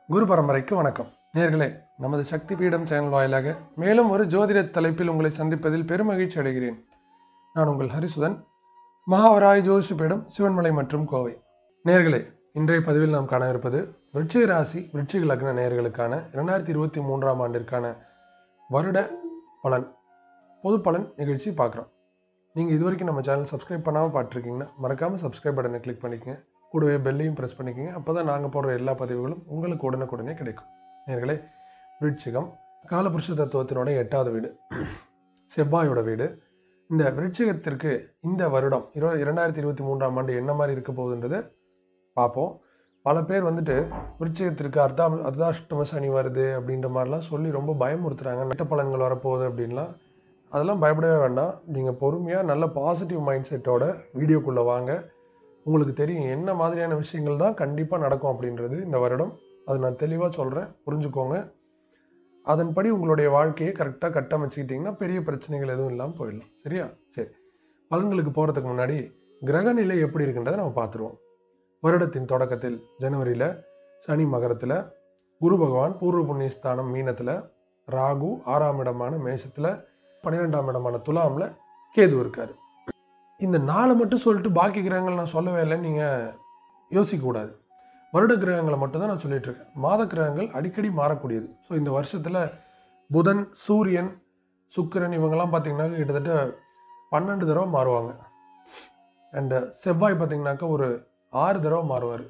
குரு பரம்பரைக்கு வணக்கம் நேர்களே நமது சக்தி பீடம் சேனல் வாயிலாக மேலும் ஒரு ஜோதிட தலைப்பில் உங்களை சந்திப்பதில் பெருமகிழ்ச்சி அடைகிறேன் நான் உங்கள் ஹரிசுதன் மகாவராய் ஜோதிஷ பீடம் சிவன்மலை மற்றும் கோவை நேர்களே இன்றைய பதிவில் நாம் காண இருப்பது விருச்சிக ராசி விருச்சிக லக்ன நேர்களுக்கான இரண்டாயிரத்தி இருபத்தி மூன்றாம் ஆண்டிற்கான வருட பலன் பொது பலன் நிகழ்ச்சி பார்க்குறோம் நீங்கள் இது வரைக்கும் நம்ம சேனல் சப்ஸ்கிரைப் பண்ணாமல் பார்த்துருக்கீங்கன்னா மறக்காமல் சப்ஸ்கிரைப் பட்டனை கிளிக் பண்ணிக்கங்க கூடவே பெல்லையும் ப்ரெஸ் பண்ணிக்கங்க அப்போ தான் நாங்கள் போடுற எல்லா பதிவுகளும் உங்களுக்கு உடனுக்குடனே கிடைக்கும் நேர்களே விருட்சிகம் காலபுருஷ தத்துவத்தினோட எட்டாவது வீடு செவ்வாயோட வீடு இந்த விருட்சிகத்திற்கு இந்த வருடம் இரு இரண்டாயிரத்தி இருபத்தி மூன்றாம் ஆண்டு என்ன மாதிரி இருக்க போகுதுன்றதை பார்ப்போம் பல பேர் வந்துட்டு விருட்சிகத்திற்கு அர்த்தா அர்த்தாஷ்டம சனி வருது அப்படின்ற மாதிரிலாம் சொல்லி ரொம்ப பயமுறுத்துறாங்க நட்ட பலன்கள் வரப்போகுது அப்படின்லாம் அதெல்லாம் பயப்படவே வேண்டாம் நீங்கள் பொறுமையாக நல்ல பாசிட்டிவ் மைண்ட் செட்டோட வீடியோக்குள்ளே வாங்க உங்களுக்கு தெரியும் என்ன மாதிரியான விஷயங்கள் தான் கண்டிப்பாக நடக்கும் அப்படின்றது இந்த வருடம் அது நான் தெளிவாக சொல்கிறேன் புரிஞ்சுக்கோங்க அதன்படி உங்களுடைய வாழ்க்கையை கரெக்டாக கட்டமைச்சிக்கிட்டிங்கன்னா பெரிய பிரச்சனைகள் எதுவும் இல்லாமல் போயிடலாம் சரியா சரி பலன்களுக்கு போகிறதுக்கு முன்னாடி கிரக நிலை எப்படி இருக்குன்றதை நம்ம பார்த்துருவோம் வருடத்தின் தொடக்கத்தில் ஜனவரியில் சனி மகரத்தில் குரு பகவான் பூர்வ புண்ணிய ஸ்தானம் மீனத்தில் ராகு ஆறாம் இடமான மேஷத்தில் பன்னிரெண்டாம் இடமான துலாமில் கேது இருக்காரு இந்த நாளை மட்டும் சொல்லிட்டு பாக்கி கிரகங்கள் நான் சொல்லவே இல்லைன்னு நீங்கள் யோசிக்கக்கூடாது வருட கிரகங்களை மட்டும்தான் நான் சொல்லிட்டு இருக்கேன் மாத கிரகங்கள் அடிக்கடி மாறக்கூடியது ஸோ இந்த வருஷத்தில் புதன் சூரியன் சுக்கிரன் இவங்கெல்லாம் பார்த்தீங்கன்னா கிட்டத்தட்ட பன்னெண்டு தடவை மாறுவாங்க அண்டு செவ்வாய் பார்த்தீங்கன்னாக்கா ஒரு ஆறு தடவை மாறுவார்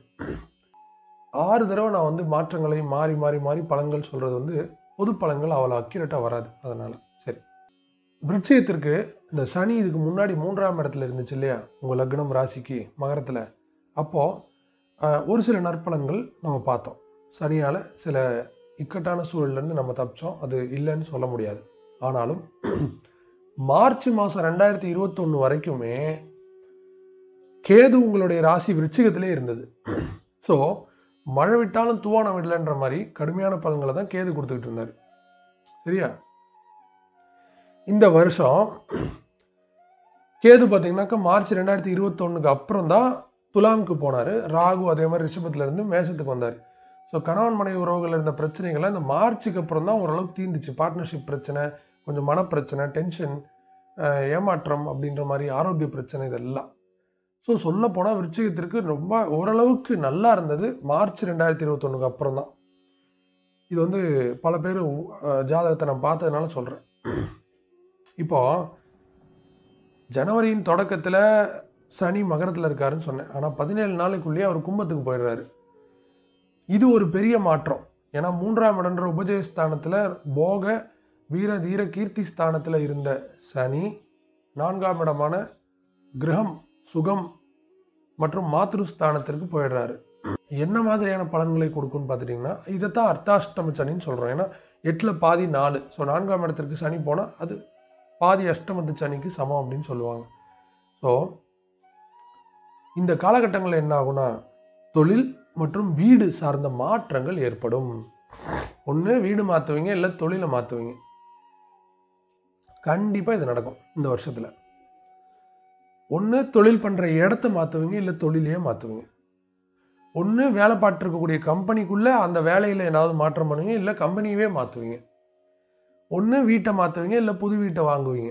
ஆறு தடவை நான் வந்து மாற்றங்களை மாறி மாறி மாறி பலன்கள் சொல்கிறது வந்து பொது பலன்கள் அவ்வளோ அக்யூரேட்டாக வராது அதனால் சரி விருட்சிகத்திற்கு இந்த சனி இதுக்கு முன்னாடி மூன்றாம் இடத்துல இருந்துச்சு இல்லையா உங்கள் லக்னம் ராசிக்கு மகரத்தில் அப்போது ஒரு சில நற்பலன்கள் நம்ம பார்த்தோம் சனியால் சில இக்கட்டான சூழல்லேருந்து நம்ம தப்பிச்சோம் அது இல்லைன்னு சொல்ல முடியாது ஆனாலும் மார்ச் மாதம் ரெண்டாயிரத்தி இருபத்தொன்று வரைக்குமே கேது உங்களுடைய ராசி விருச்சிகத்திலே இருந்தது ஸோ மழை விட்டாலும் தூவானம் விடலைன்ற மாதிரி கடுமையான பலன்களை தான் கேது கொடுத்துக்கிட்டு இருந்தார் சரியா இந்த வருஷம் கேது பார்த்தீங்கன்னாக்கா மார்ச் ரெண்டாயிரத்தி இருபத்தொன்னுக்கு அப்புறம் தான் துலாமுக்கு போனார் ராகு அதே மாதிரி ரிஷபத்துல இருந்து மேஷத்துக்கு வந்தார் ஸோ கணவன் மனைவி உறவுகள் இருந்த பிரச்சனைகளை இந்த மார்ச்சுக்கு அப்புறம் தான் ஓரளவுக்கு தீர்ந்துச்சு பார்ட்னர்ஷிப் பிரச்சனை கொஞ்சம் மனப்பிரச்சனை டென்ஷன் ஏமாற்றம் அப்படின்ற மாதிரி ஆரோக்கிய பிரச்சனை இதெல்லாம் ஸோ சொல்ல போனால் விருச்சிகத்திற்கு ரொம்ப ஓரளவுக்கு நல்லா இருந்தது மார்ச் ரெண்டாயிரத்தி இருபத்தொன்னுக்கு அப்புறம் தான் இது வந்து பல பேர் ஜாதகத்தை நான் பார்த்ததுனால சொல்கிறேன் இப்போ ஜனவரியின் தொடக்கத்தில் சனி மகரத்தில் இருக்காருன்னு சொன்னேன் ஆனால் பதினேழு நாளைக்குள்ளேயே அவர் கும்பத்துக்கு போயிடுறாரு இது ஒரு பெரிய மாற்றம் ஏன்னா மூன்றாம் இடன்ற உபஜயஸ்தானத்தில் போக வீர தீர கீர்த்தி ஸ்தானத்தில் இருந்த சனி நான்காம் இடமான கிரகம் சுகம் மற்றும் மாத்ருஸ்தானத்திற்கு போயிடுறாரு என்ன மாதிரியான பலன்களை கொடுக்கும்னு பார்த்துட்டிங்கன்னா இதைத்தான் அர்த்தாஷ்டம சனின்னு சொல்கிறோம் ஏன்னா எட்டில் பாதி நாலு ஸோ நான்காம் இடத்திற்கு சனி போனால் அது பாதி அஷ்டமத்து சனிக்கு சமம் அப்படின்னு சொல்லுவாங்க ஸோ இந்த காலகட்டங்களில் என்ன ஆகும்னா தொழில் மற்றும் வீடு சார்ந்த மாற்றங்கள் ஏற்படும் ஒன்று வீடு மாற்றுவீங்க இல்லை தொழிலை மாற்றுவீங்க கண்டிப்பாக இது நடக்கும் இந்த வருஷத்தில் ஒன்று தொழில் பண்ணுற இடத்த மாற்றுவீங்க இல்லை தொழிலையே மாற்றுவீங்க ஒன்று வேலை பார்த்துருக்கக்கூடிய கம்பெனிக்குள்ளே அந்த வேலையில் ஏதாவது மாற்றம் பண்ணுவீங்க இல்லை கம்பெனியவே மாற்றுவீங்க ஒன்று வீட்டை மாற்றுவீங்க இல்லை புது வீட்டை வாங்குவீங்க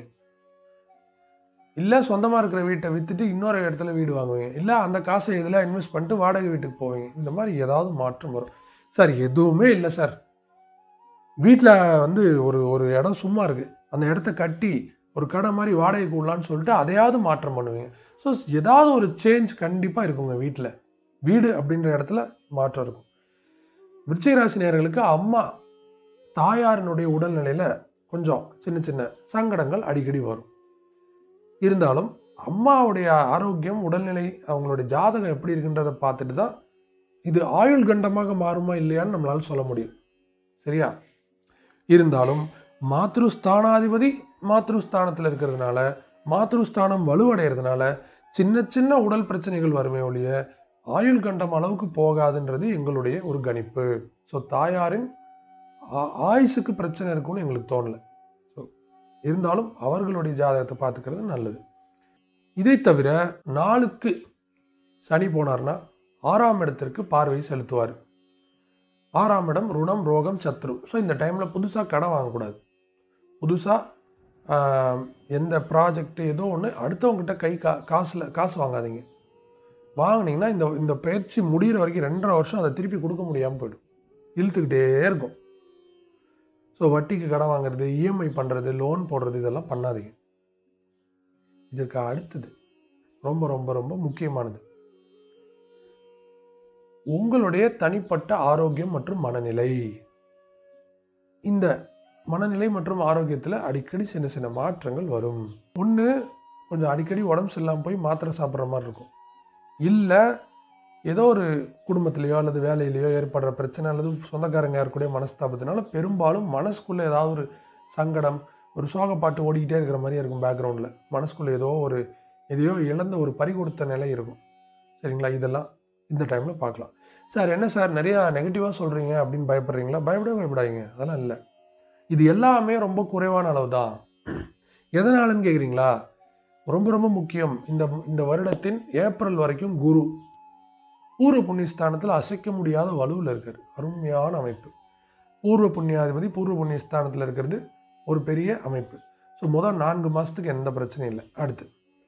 இல்லை சொந்தமாக இருக்கிற வீட்டை விற்றுட்டு இன்னொரு இடத்துல வீடு வாங்குவீங்க இல்லை அந்த காசை இதில் இன்வெஸ்ட் பண்ணிட்டு வாடகை வீட்டுக்கு போவீங்க இந்த மாதிரி ஏதாவது மாற்றம் வரும் சார் எதுவுமே இல்லை சார் வீட்டில் வந்து ஒரு ஒரு இடம் சும்மா இருக்குது அந்த இடத்த கட்டி ஒரு கடை மாதிரி வாடகைக்கு விடலான்னு சொல்லிட்டு அதையாவது மாற்றம் பண்ணுவீங்க ஸோ ஏதாவது ஒரு சேஞ்ச் கண்டிப்பாக இருக்குங்க வீட்டில் வீடு அப்படின்ற இடத்துல மாற்றம் இருக்கும் விருச்சிக ராசி நேர்களுக்கு அம்மா தாயாரினுடைய உடல்நிலையில் கொஞ்சம் சின்ன சின்ன சங்கடங்கள் அடிக்கடி வரும் இருந்தாலும் அம்மாவுடைய ஆரோக்கியம் உடல்நிலை அவங்களுடைய ஜாதகம் எப்படி இருக்குன்றதை பார்த்துட்டு தான் இது ஆயுள் கண்டமாக மாறுமா இல்லையான்னு நம்மளால் சொல்ல முடியும் சரியா இருந்தாலும் மாத்ருஸ்தானாதிபதி மாத்ருஸ்தானத்தில் இருக்கிறதுனால மாத்ருஸ்தானம் வலுவடைகிறதுனால சின்ன சின்ன உடல் பிரச்சனைகள் வருமே ஒழிய ஆயுள் கண்டம் அளவுக்கு போகாதுன்றது எங்களுடைய ஒரு கணிப்பு ஸோ தாயாரின் ஆயுசுக்கு பிரச்சனை இருக்கும்னு எங்களுக்கு தோணலை ஸோ இருந்தாலும் அவர்களுடைய ஜாதகத்தை பார்த்துக்கிறது நல்லது இதை தவிர நாளுக்கு சனி போனார்னா ஆறாம் இடத்திற்கு பார்வை செலுத்துவார் ஆறாம் இடம் ருணம் ரோகம் சத்ரு ஸோ இந்த டைமில் புதுசாக கடன் வாங்கக்கூடாது புதுசாக எந்த ப்ராஜெக்ட் ஏதோ ஒன்று அடுத்தவங்ககிட்ட கை கா காசில் காசு வாங்காதீங்க வாங்கினீங்கன்னா இந்த இந்த பயிற்சி முடிகிற வரைக்கும் ரெண்டரை வருஷம் அதை திருப்பி கொடுக்க முடியாமல் போயிடும் இழுத்துக்கிட்டே இருக்கும் ஸோ வட்டிக்கு கடன் வாங்குறது இஎம்ஐ பண்ணுறது லோன் போடுறது இதெல்லாம் பண்ணாதீங்க இதற்கு அடுத்தது ரொம்ப ரொம்ப ரொம்ப முக்கியமானது உங்களுடைய தனிப்பட்ட ஆரோக்கியம் மற்றும் மனநிலை இந்த மனநிலை மற்றும் ஆரோக்கியத்தில் அடிக்கடி சின்ன சின்ன மாற்றங்கள் வரும் ஒன்று கொஞ்சம் அடிக்கடி உடம்பு சரியில்லாமல் போய் மாத்திரை சாப்பிட்ற மாதிரி இருக்கும் இல்லை ஏதோ ஒரு குடும்பத்திலேயோ அல்லது வேலையிலையோ ஏற்படுற பிரச்சனை அல்லது சொந்தக்காரங்க யாருக்கூடிய மனஸ்தாபத்தினால பெரும்பாலும் மனசுக்குள்ளே ஏதாவது ஒரு சங்கடம் ஒரு சோகப்பாட்டு ஓடிக்கிட்டே இருக்கிற மாதிரியே இருக்கும் பேக்ரவுண்டில் மனசுக்குள்ளே ஏதோ ஒரு எதையோ இழந்த ஒரு பறி கொடுத்த நிலை இருக்கும் சரிங்களா இதெல்லாம் இந்த டைமில் பார்க்கலாம் சார் என்ன சார் நிறையா நெகட்டிவாக சொல்கிறீங்க அப்படின்னு பயப்படுறீங்களா பயப்படவே பயப்படாதீங்க அதெல்லாம் இல்லை இது எல்லாமே ரொம்ப குறைவான அளவு தான் எதனாலன்னு கேட்குறீங்களா ரொம்ப ரொம்ப முக்கியம் இந்த இந்த வருடத்தின் ஏப்ரல் வரைக்கும் குரு பூர்வ புண்ணியஸ்தானத்தில் அசைக்க முடியாத வலுவில் இருக்கார் அருமையான அமைப்பு பூர்வ புண்ணியாதிபதி பூர்வ புண்ணியஸ்தானத்தில் இருக்கிறது ஒரு பெரிய அமைப்பு ஸோ முதல் நான்கு மாதத்துக்கு எந்த பிரச்சனையும் இல்லை அடுத்து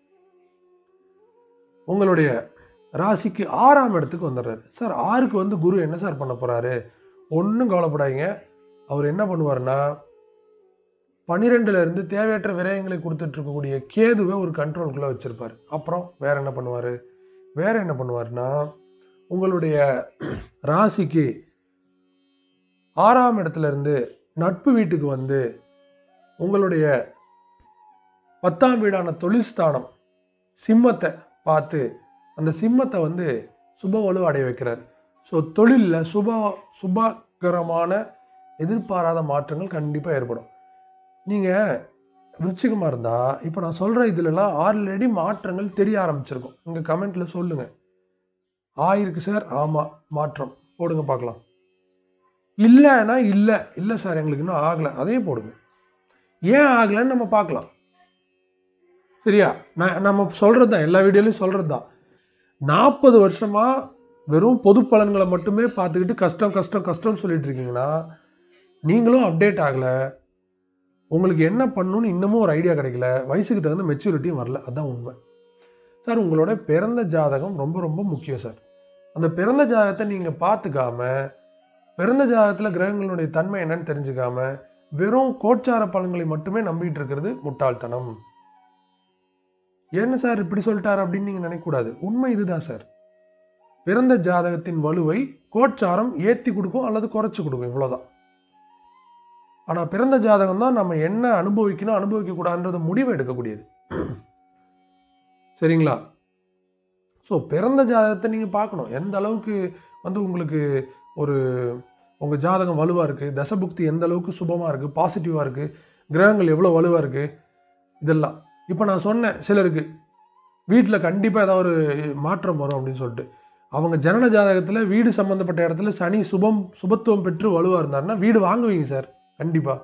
உங்களுடைய ராசிக்கு ஆறாம் இடத்துக்கு வந்துடுறாரு சார் ஆறுக்கு வந்து குரு என்ன சார் பண்ண போகிறாரு ஒன்றும் கவலைப்படாதீங்க அவர் என்ன பண்ணுவார்னா பன்னிரெண்டுல இருந்து தேவையற்ற விரயங்களை கொடுத்துட்டு இருக்கக்கூடிய கேதுவை ஒரு கண்ட்ரோலுக்குள்ளே வச்சிருப்பார் அப்புறம் வேற என்ன பண்ணுவார் வேற என்ன பண்ணுவார்னா உங்களுடைய ராசிக்கு ஆறாம் இடத்துல இருந்து நட்பு வீட்டுக்கு வந்து உங்களுடைய பத்தாம் வீடான தொழில் ஸ்தானம் சிம்மத்தை பார்த்து அந்த சிம்மத்தை வந்து சுப வலு அடைய வைக்கிறார் ஸோ தொழிலில் சுப சுபகரமான எதிர்பாராத மாற்றங்கள் கண்டிப்பாக ஏற்படும் நீங்கள் விருச்சிகமாக இருந்தால் இப்போ நான் சொல்கிற இதுலலாம் ஆல்ரெடி மாற்றங்கள் தெரிய ஆரம்பிச்சிருக்கும் உங்கள் கமெண்ட்டில் சொல்லுங்கள் ஆயிருக்கு சார் ஆமாம் மாற்றம் போடுங்க பார்க்கலாம் இல்லைன்னா இல்லை இல்லை சார் எங்களுக்கு இன்னும் ஆகலை அதையும் போடுங்க ஏன் ஆகலைன்னு நம்ம பார்க்கலாம் சரியா நான் நம்ம சொல்கிறது தான் எல்லா வீடியோலையும் சொல்கிறது தான் நாற்பது வருஷமாக வெறும் பொது பலன்களை மட்டுமே பார்த்துக்கிட்டு கஷ்டம் கஷ்டம் கஷ்டம்னு சொல்லிட்டு இருக்கீங்கன்னா நீங்களும் அப்டேட் ஆகலை உங்களுக்கு என்ன பண்ணணும்னு இன்னமும் ஒரு ஐடியா கிடைக்கல வயசுக்கு தகுந்த மெச்சூரிட்டியும் வரல அதுதான் உண்மை சார் உங்களோட பிறந்த ஜாதகம் ரொம்ப ரொம்ப முக்கியம் சார் அந்த பிறந்த ஜாதகத்தை நீங்கள் பார்த்துக்காம பிறந்த ஜாதகத்தில் கிரகங்களுடைய தன்மை என்னன்னு தெரிஞ்சுக்காம வெறும் கோட்சார பலன்களை மட்டுமே நம்பிட்டு இருக்கிறது முட்டாள்தனம் என்ன சார் இப்படி சொல்லிட்டாரு அப்படின்னு நீங்கள் நினைக்கக்கூடாது உண்மை இதுதான் சார் பிறந்த ஜாதகத்தின் வலுவை கோட்சாரம் ஏற்றி கொடுக்கும் அல்லது குறைச்சி கொடுக்கும் இவ்வளோதான் ஆனால் பிறந்த ஜாதகம் தான் நம்ம என்ன அனுபவிக்கணும் அனுபவிக்க கூடாதுன்றத முடிவை எடுக்கக்கூடியது சரிங்களா ஸோ பிறந்த ஜாதகத்தை நீங்கள் பார்க்கணும் எந்த அளவுக்கு வந்து உங்களுக்கு ஒரு உங்கள் ஜாதகம் வலுவாக இருக்குது தசபுக்தி எந்த அளவுக்கு சுபமாக இருக்குது பாசிட்டிவாக இருக்குது கிரகங்கள் எவ்வளோ வலுவாக இருக்குது இதெல்லாம் இப்போ நான் சொன்னேன் சிலருக்கு வீட்டில் கண்டிப்பாக ஏதாவது ஒரு மாற்றம் வரும் அப்படின்னு சொல்லிட்டு அவங்க ஜனன ஜாதகத்தில் வீடு சம்மந்தப்பட்ட இடத்துல சனி சுபம் சுபத்துவம் பெற்று வலுவாக இருந்தாருன்னா வீடு வாங்குவீங்க சார் கண்டிப்பாக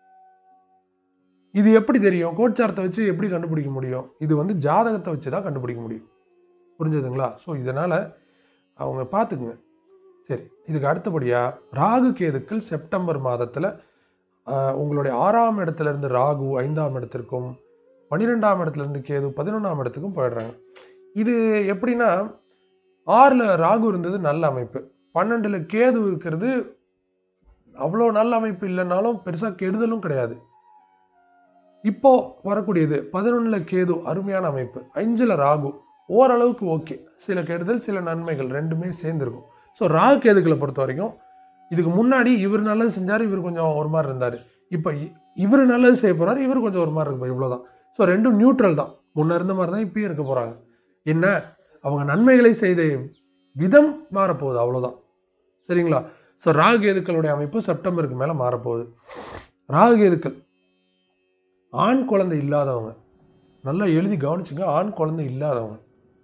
இது எப்படி தெரியும் கோட்சாரத்தை வச்சு எப்படி கண்டுபிடிக்க முடியும் இது வந்து ஜாதகத்தை வச்சு தான் கண்டுபிடிக்க முடியும் புரிஞ்சதுங்களா ஸோ இதனால் அவங்க பார்த்துக்குங்க சரி இதுக்கு அடுத்தபடியாக ராகு கேதுக்கள் செப்டம்பர் மாதத்தில் உங்களுடைய ஆறாம் இடத்துல இருந்து ராகு ஐந்தாம் இடத்திற்கும் பன்னிரெண்டாம் இடத்துல இருந்து கேது பதினொன்றாம் இடத்துக்கும் போயிடுறாங்க இது எப்படின்னா ஆறில் ராகு இருந்தது நல்ல அமைப்பு பன்னெண்டில் கேது இருக்கிறது அவ்வளோ நல்ல அமைப்பு இல்லைனாலும் பெருசாக கெடுதலும் கிடையாது இப்போ வரக்கூடியது பதினொன்றில் கேது அருமையான அமைப்பு அஞ்சில் ராகு ஓரளவுக்கு ஓகே சில கெடுதல் சில நன்மைகள் ரெண்டுமே சேர்ந்துருக்கும் ஸோ ராகு கேதுக்களை பொறுத்த வரைக்கும் இதுக்கு முன்னாடி இவர் நல்லது செஞ்சார் இவர் கொஞ்சம் ஒரு மாதிரி இருந்தார் இப்போ இவர் நல்லது செய்ய போகிறார் இவர் கொஞ்சம் ஒரு மாதிரி இருக்கு இவ்வளோதான் ஸோ ரெண்டும் நியூட்ரல் தான் முன்ன இருந்த மாதிரி தான் இப்பயும் இருக்க போகிறாங்க என்ன அவங்க நன்மைகளை செய்த விதம் மாறப்போகுது அவ்வளோதான் சரிங்களா ஸோ ராகுகேதுக்களுடைய அமைப்பு செப்டம்பருக்கு மேலே மாறப்போகுது ராகுகேதுக்கள் ஆண் குழந்தை இல்லாதவங்க நல்லா எழுதி கவனிச்சுங்க ஆண் குழந்தை இல்லாதவங்க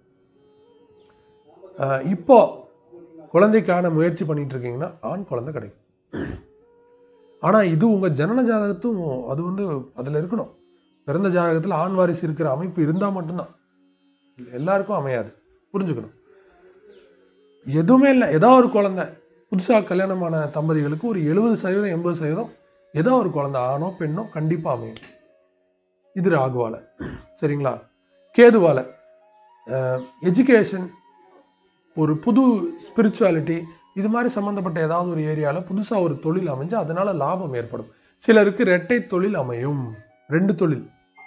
இப்போ குழந்தைக்கான முயற்சி பண்ணிட்டு இருக்கீங்கன்னா ஆண் குழந்தை கிடைக்கும் ஆனால் இது உங்கள் ஜனன ஜாதகத்தும் அது வந்து அதில் இருக்கணும் பிறந்த ஜாதகத்தில் ஆண் வாரிசு இருக்கிற அமைப்பு இருந்தால் மட்டும்தான் எல்லாருக்கும் அமையாது புரிஞ்சுக்கணும் எதுவுமே இல்லை ஏதோ ஒரு குழந்தை புதுசாக கல்யாணமான தம்பதிகளுக்கு ஒரு எழுபது சதவீதம் எண்பது சதவீதம் ஏதோ ஒரு குழந்தை ஆணோ பெண்ணோ கண்டிப்பாக அமையும் இது ராகுவால சரிங்களா கேதுவால எஜுகேஷன் ஒரு புது ஸ்பிரிச்சுவாலிட்டி இது மாதிரி சம்மந்தப்பட்ட ஏதாவது ஒரு ஏரியாவில் புதுசாக ஒரு தொழில் அமைஞ்சு அதனால லாபம் ஏற்படும் சிலருக்கு இரட்டை தொழில் அமையும் ரெண்டு தொழில்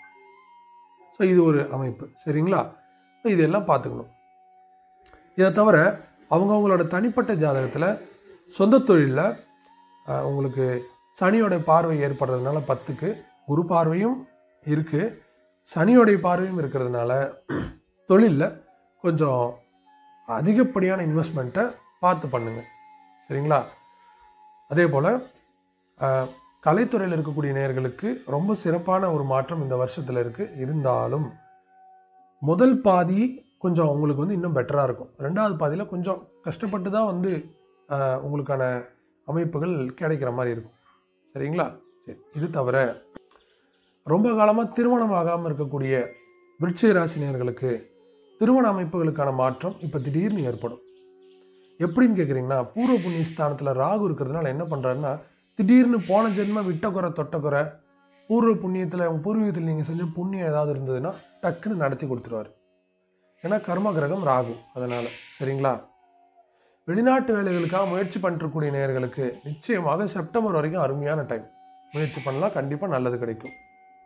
ஸோ இது ஒரு அமைப்பு சரிங்களா So இதெல்லாம் பார்த்துக்கணும் இதை தவிர அவங்கவுங்களோட தனிப்பட்ட ஜாதகத்தில் சொந்த தொழிலில் உங்களுக்கு சனியோட பார்வை ஏற்படுறதுனால பத்துக்கு குரு பார்வையும் இருக்குது சனியோடைய பார்வையும் இருக்கிறதுனால தொழிலில் கொஞ்சம் அதிகப்படியான இன்வெஸ்ட்மெண்ட்டை பார்த்து பண்ணுங்க சரிங்களா அதே போல் கலைத்துறையில் இருக்கக்கூடிய நேயர்களுக்கு ரொம்ப சிறப்பான ஒரு மாற்றம் இந்த வருஷத்தில் இருக்குது இருந்தாலும் முதல் பாதி கொஞ்சம் உங்களுக்கு வந்து இன்னும் பெட்டராக இருக்கும் ரெண்டாவது பாதியில் கொஞ்சம் கஷ்டப்பட்டு தான் வந்து ஆஹ், உங்களுக்கான அமைப்புகள் கிடைக்கிற மாதிரி இருக்கும் சரிங்களா சரி இது தவிர ரொம்ப காலமாக திருமணம் ஆகாமல் இருக்கக்கூடிய விருச்சிக ராசினியர்களுக்கு திருமண அமைப்புகளுக்கான மாற்றம் இப்போ திடீர்னு ஏற்படும் எப்படின்னு கேட்குறீங்கன்னா பூர்வ புண்ணிய ஸ்தானத்தில் ராகு இருக்கிறதுனால என்ன பண்ணுறாருன்னா திடீர்னு போன ஜென்ம விட்ட குறை தொட்ட குறை பூர்வ புண்ணியத்தில் உங்கள் பூர்வீகத்தில் நீங்கள் செஞ்ச புண்ணியம் ஏதாவது இருந்ததுன்னா டக்குன்னு நடத்தி கொடுத்துருவாரு ஏன்னா கர்ம கிரகம் ராகு அதனால் சரிங்களா வெளிநாட்டு வேலைகளுக்காக முயற்சி பண்ணிருக்கக்கூடிய நேயர்களுக்கு நிச்சயமாக செப்டம்பர் வரைக்கும் அருமையான டைம் முயற்சி பண்ணலாம் கண்டிப்பாக நல்லது கிடைக்கும்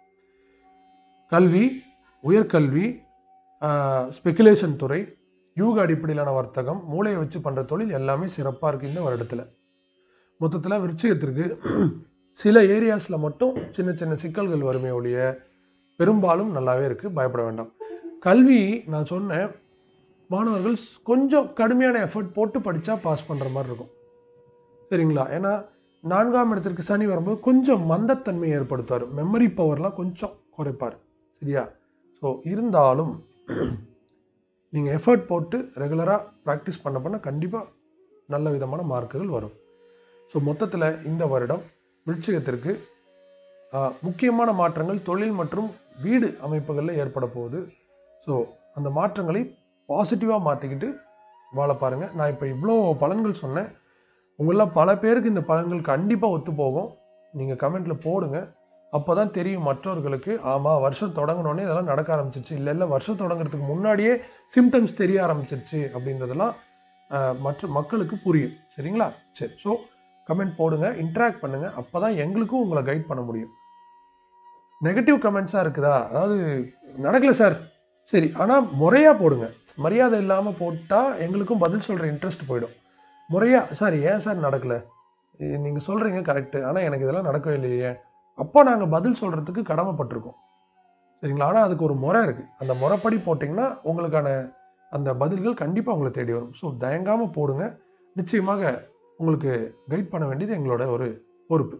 கல்வி உயர்கல்வி ஸ்பெகுலேஷன் துறை யூக அடிப்படையிலான வர்த்தகம் மூளையை வச்சு பண்ணுற தொழில் எல்லாமே சிறப்பாக இருக்குது இந்த வருடத்தில் மொத்தத்தில் விருச்சிகத்திற்கு சில ஏரியாஸில் மட்டும் சின்ன சின்ன சிக்கல்கள் வருமே ஒழிய பெரும்பாலும் நல்லாவே இருக்குது பயப்பட வேண்டாம் கல்வி நான் சொன்னேன் மாணவர்கள் ஸ்- கொஞ்சம் கடுமையான எஃபர்ட் போட்டு படித்தா பாஸ் பண்ணுற மாதிரி இருக்கும் சரிங்களா ஏன்னா நான்காம் இடத்திற்கு சனி வரும்போது கொஞ்சம் மந்தத்தன்மை ஏற்படுத்துவார் மெமரி பவர்லாம் கொஞ்சம் குறைப்பார் சரியா ஸோ இருந்தாலும் நீங்கள் எஃபர்ட் போட்டு ரெகுலராக ப்ராக்டிஸ் பண்ண பண்ண கண்டிப்பாக நல்ல விதமான மார்க்குகள் வரும் ஸோ மொத்தத்தில் இந்த வருடம் விருச்சிகத்திற்கு ஆஹ், முக்கியமான மாற்றங்கள் தொழில் மற்றும் வீடு அமைப்புகளில் ஏற்பட போகுது ஸோ அந்த மாற்றங்களை பாசிட்டிவாக மாற்றிக்கிட்டு வாழ பாருங்கள் நான் இப்போ இவ்வளோ பலன்கள் சொன்னேன் உங்களில் பல பேருக்கு இந்த பலன்கள் கண்டிப்பாக ஒத்து போகும் நீங்கள் கமெண்ட்டில் போடுங்க அப்போ தான் தெரியும் மற்றவர்களுக்கு ஆமாம் வருஷம் தொடங்கினோடனே இதெல்லாம் நடக்க ஆரம்பிச்சிருச்சு இல்லை இல்லை வருஷம் தொடங்குறதுக்கு முன்னாடியே சிம்டம்ஸ் தெரிய ஆரம்பிச்சிருச்சு அப்படின்றதெல்லாம் ஆஹ், மற்ற மக்களுக்கு புரியும் சரிங்களா சரி ஸோ கமெண்ட் போடுங்க இன்ட்ராக்ட் பண்ணுங்கள் அப்போ தான் எங்களுக்கும் உங்களை கைட் பண்ண முடியும் நெகட்டிவ் கமெண்ட்ஸாக இருக்குதா அதாவது நடக்கல சார் சரி ஆனால் முறையாக போடுங்க மரியாதை இல்லாமல் போட்டால் எங்களுக்கும் பதில் சொல்கிற இன்ட்ரெஸ்ட் போயிடும் முறையாக சார் ஏன் சார் நடக்கலை நீங்கள் சொல்கிறீங்க கரெக்டு ஆனால் எனக்கு இதெல்லாம் நடக்கவே இல்லையே அப்போ நாங்கள் பதில் சொல்கிறதுக்கு கடமைப்பட்டிருக்கோம் சரிங்களா ஆனால் அதுக்கு ஒரு முறை இருக்குது அந்த முறைப்படி போட்டிங்கன்னா உங்களுக்கான அந்த பதில்கள் கண்டிப்பாக உங்களை தேடி வரும் ஸோ தயங்காமல் போடுங்க நிச்சயமாக உங்களுக்கு கைட் பண்ண வேண்டியது எங்களோட ஒரு பொறுப்பு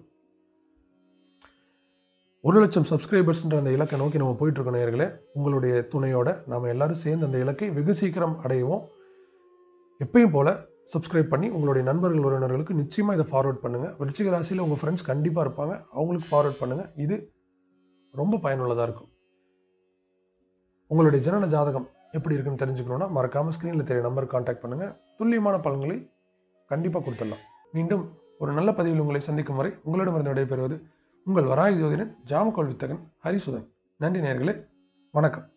ஒரு லட்சம் சப்ஸ்கிரைபர்ஸ்ன்ற அந்த இலக்கை நோக்கி நம்ம போயிட்டு இருக்கோம் நேயர்களே உங்களுடைய துணையோட நாம் எல்லாரும் சேர்ந்து அந்த இலக்கை வெகு சீக்கிரம் அடைவோம் எப்பயும் போல சப்ஸ்கிரைப் பண்ணி உங்களுடைய நண்பர்கள் உறவினர்களுக்கு நிச்சயமாக இதை ஃபார்வர்ட் பண்ணுங்கள் விருச்சிக ராசியில் உங்கள் ஃப்ரெண்ட்ஸ் கண்டிப்பாக இருப்பாங்க அவங்களுக்கு ஃபார்வர்ட் பண்ணுங்கள் இது ரொம்ப பயனுள்ளதாக இருக்கும் உங்களுடைய ஜனன ஜாதகம் எப்படி இருக்குன்னு தெரிஞ்சுக்கணுன்னா மறக்காமல் ஸ்க்ரீனில் தெரிய நம்பர் காண்டாக்ட் பண்ணுங்கள் துல்லியமான பலன்களை கண்டிப்பாக கொடுத்துடலாம் மீண்டும் ஒரு நல்ல பதிவில் உங்களை சந்திக்கும் வரை உங்களிடமிருந்து விடைபெறுவது உங்கள் வராய் ஜோதிடன் ஜாமக்கோள் வித்தகன் ஹரிசுதன் நன்றி நேயர்களே வணக்கம்